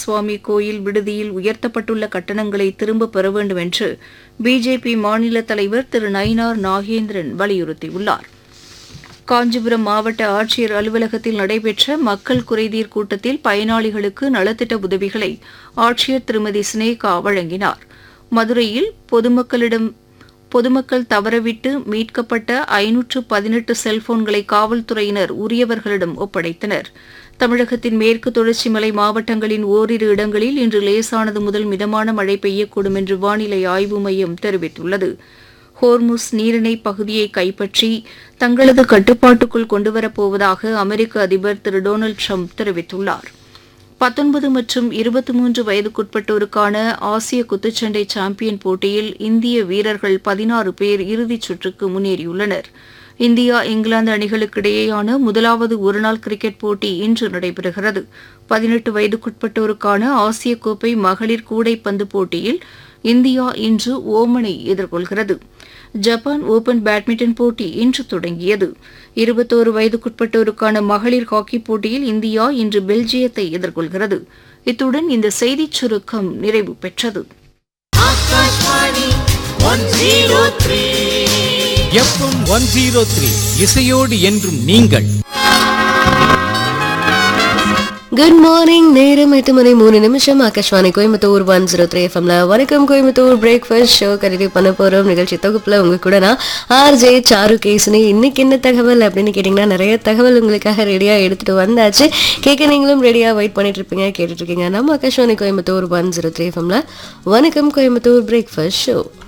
சுவாமி கோயில் விடுதியில் உயர்த்தப்பட்டுள்ள கட்டணங்களை திரும்பப் பெற வேண்டும் என்று பிஜேபி மாநில தலைவர் திரு நயினார் நாகேந்திரன் வலியுறுத்தியுள்ளார் காஞ்சிபுரம் மாவட்ட ஆட்சியர் அலுவலகத்தில் நடைபெற்ற மக்கள் குறைதீர் கூட்டத்தில் பயனாளிகளுக்கு நலத்திட்ட உதவிகளை ஆட்சியர் திருமதி சினேகா வழங்கினார் மதுரையில் பொதுமக்களிடம் பொதுமக்கள் தவறவிட்டு மீட்கப்பட்ட ஐநூற்று பதினெட்டு செல்போன்களை காவல்துறையினர் உரியவர்களிடம் ஒப்படைத்தனர் தமிழகத்தின் மேற்கு தொடர்ச்சி மலை மாவட்டங்களின் ஓரிரு இடங்களில் இன்று லேசானது முதல் மிதமான மழை பெய்யக்கூடும் என்று வானிலை ஆய்வு மையம் தெரிவித்துள்ளது ஹோர்முஸ் நீரிணை பகுதியை கைப்பற்றி தங்களது கட்டுப்பாட்டுக்குள் கொண்டுவரப்போவதாக அமெரிக்க அதிபர் திரு டொனால்டு ட்ரம்ப் தெரிவித்துள்ளார் பத்தொன்பது மற்றும் இருபத்தி மூன்று வயதுக்குட்பட்டோருக்கான ஆசிய குத்துச்சண்டை சாம்பியன் போட்டியில் இந்திய வீரர்கள் பதினாறு பேர் இறுதிச் சுற்றுக்கு முன்னேறியுள்ளனர் இந்தியா இங்கிலாந்து அணிகளுக்கிடையேயான முதலாவது ஒருநாள் கிரிக்கெட் போட்டி இன்று நடைபெறுகிறது பதினெட்டு வயதுக்குட்பட்டோருக்கான ஆசிய கோப்பை மகளிர் கூடைப்பந்து போட்டியில் இந்தியா இன்று ஓமனை எதிர்கொள்கிறது ஜப்பான் ஓபன் பேட்மிண்டன் போட்டி இன்று தொடங்கியது இருபத்தோரு வயதுக்குட்பட்டோருக்கான மகளிர் ஹாக்கி போட்டியில் இந்தியா இன்று பெல்ஜியத்தை எதிர்கொள்கிறது இத்துடன் இந்த செய்திச் சுருக்கம் நிறைவு பெற்றது Akashvani one zero three FM one zero three இசையோடு என்றும் நீங்கள் குட் மார்னிங் நேரம் எட்டு மணி மூணு நிமிஷம் Akashvani Coimbatore one zero three எஃப்எம்ல வணக்கம் கோயம்புத்தூர் பிரேக்ஃபாஸ்ட் ஷோ கண்டினியூ பண்ண போறோம் நிகழ்ச்சி தொகுப்புல உங்க கூட நான் ஆர்ஜே சாரு கேசுனி இன்னைக்கு என்ன தகவல் அப்படின்னு கேட்டிங்கன்னா நிறைய தகவல் உங்களுக்காக ரெடியா எடுத்துட்டு வந்தாச்சு கேட்க நீங்களும் ரெடியா வெயிட் பண்ணிட்டு இருப்பீங்க கேட்டுட்டு இருக்கீங்க நம்ம Akashvani Coimbatore one zero three எஃப்எம்ல வணக்கம் கோயம்புத்தூர் பிரேக்ஃபாஸ்ட் ஷோ